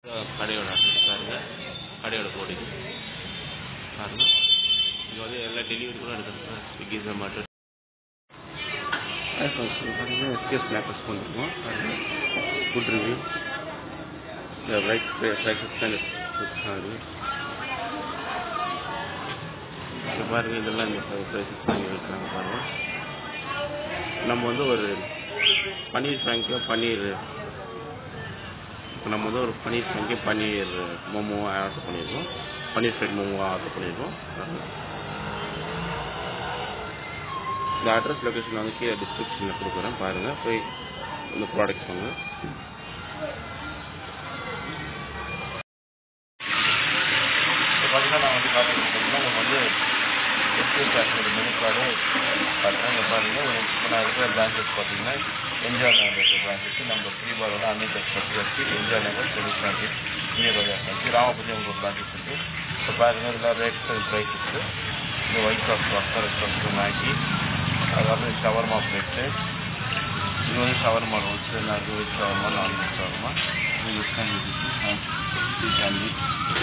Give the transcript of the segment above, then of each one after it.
கடையோட அட்ரஸ் பாருங்க கடையோட போர்டு இது பாருங்க இங்கே வந்து எல்லா டெலிவரி கூட எடுக்கிறது ஸ்விக்கி ஜொமேட்டோ பாருங்க எஸ்கே ஸ்நாக்கர்ஸ் வந்துருக்கோம் பாருங்க ஃபுட் ரிவ்யூ இந்த ரைட் ப்ரைஸஸ் தான் அது இங்கே பாருங்க இதெல்லாம் இந்த ப்ரைஸஸ் தான் இருக்கிறாங்க பாருங்க நம்ம வந்து ஒரு பன்னீர் ஃப்ராங்கோ பன்னீர் இப்போ நம்ம வந்து ஒரு paneer franco paneer momo order பண்ணியிருக்கோம் பன்னீர் ஃப்ரைட் மோமோ ஆர்டர் பண்ணியிருக்கோம் பாருங்க. இந்த அட்ரஸ் லொக்கேஷன் வந்து கீழே டிஸ்கிரிப்ஷனில் கொடுக்குறேன் பாருங்கள் போய் இந்த ப்ராடக்ட்ஸ் வாங்க இப்போ பார்த்தீங்கன்னா நான் வந்து காட்டுறது பார்த்தீங்கன்னா நம்ம வந்து எஸ்கே கேஷோட மெனு கார்டு பார்த்தீங்கன்னா இங்கே பாருங்க ஒரு இப்போ நான் இருக்கிற பிரான்ச்சஸ் பார்த்தீங்கன்னா என்ஜாய் நகர் இருக்கிற பிரான்ச்சஸ் நம்ம த்ரீ பாரோட அன்னைக்கு பத்து வச்சு என்ஜாய் நகர் செடி branches near by branch Ramapuram ஒரு பிரான்ச்சஸ் இருக்குது இப்போ பாருங்க இதெல்லாம் ரேட் ப்ரைஸ் இருக்குது இந்த white sauce pasta red sauce Maggi அதுக்கப்புறம் ஷவர்மா பிளேட்டு இது வந்து shawarma rolls non veg shawarma non veg shawarma இது வெஸ்டர்ன் வெஜ் சாண்ட்விச்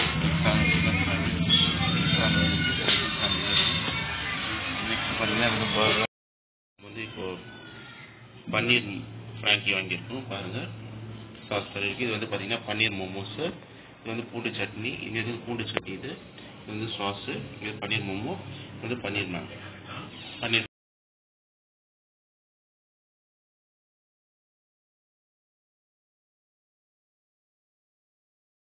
நெக்ஸ்ட் பார்த்தீங்கன்னா வந்து பர்கர் வந்து இப்போ பன்னீர் ஃப்ராங்கி வாங்கியிருக்கோம் பாருங்கள் சாஸ் இருக்கு இது வந்து பார்த்தீங்கன்னா பன்னீர் மோமோஸு இது வந்து பூண்டு சட்னி இது வந்து பூண்டு சட்னி இது இது வந்து சாஸு இது பன்னீர் மோமோ இது வந்து பன்னீர் மேம் பன்னீர்